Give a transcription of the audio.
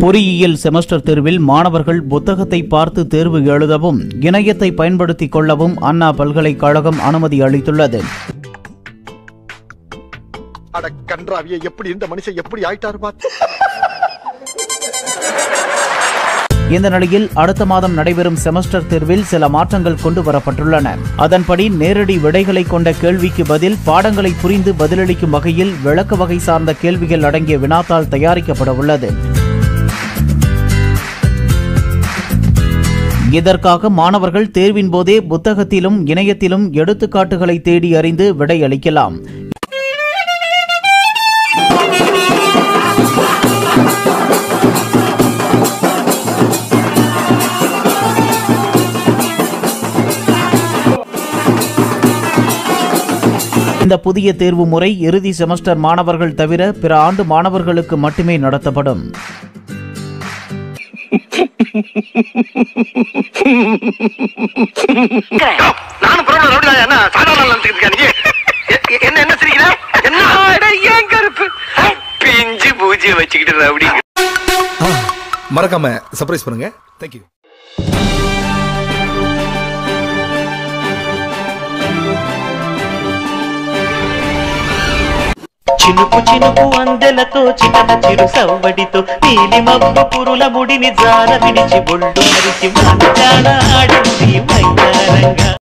பொறியியல் செமஸ்டர் தேர்வில் மாணவர்கள் புத்தகத்தை பார்த்து தேர்வு எழுதவும் இணையத்தை பயன்படுத்திக் கொள்ளவும் அண்ணா பல்கலைக்கழகம் அனுமதி அளித்துள்ளது அட கன்றாவிய எப்படி இந்த மனுஷன் எப்படி ஆயிட்டாரு பாத்து இந்த நிலையில் அடுத்த மாதம் நடைபெறும் செமஸ்டர் தேர்வில் சில மாற்றங்கள் கொண்டு வரப்பட்டுள்ளன அதன்படி நேரடி விடைகளை கொண்ட கேள்விக்கு பதில் பாடங்களை புரிந்து பதிலளிக்கும் வகையில் விளக்க வகை சார்ந்த கேள்விகள் அடங்கிய வினாத்தாள் தயாரிக்கப்பட உள்ளது இதற்காக மாணவர்கள் தேர்வின் போதே புத்தகத்திலும் இணையத்திலும் எடுத்துக்காட்டுகளை தேடி அறிந்து விடை அளிக்கலாம் இந்த புதிய தேர்வு முறை இறுதி செமஸ்டர் மாணவர்கள் தவிர பிற ஆண்டு மாணவர்களுக்கு மட்டுமே நடத்தப்படும் நானும் பரவாயில்ல ரவுடியா என்ன சாதாரண நினைச்சுக்கிட்டு இருக்கியா நீ எ- என்ன என்ன சிரிக்கிற என்ன ஏன் கருப்பு பிஞ்சு பூஜ்ஜியம் வச்சுக்கிட்டு ரவுடி மறக்காம சர்ப்ரைஸ் பண்ணுங்க தேங்க்யூ చినుకు చినుకు అందెలతో చిన్న చిరు సవ్వడితో నీలి మబ్బు పురుల ముడిని జార విడిచి ఒళ్ళు మరిచి మన ఆడింది మైదానంగా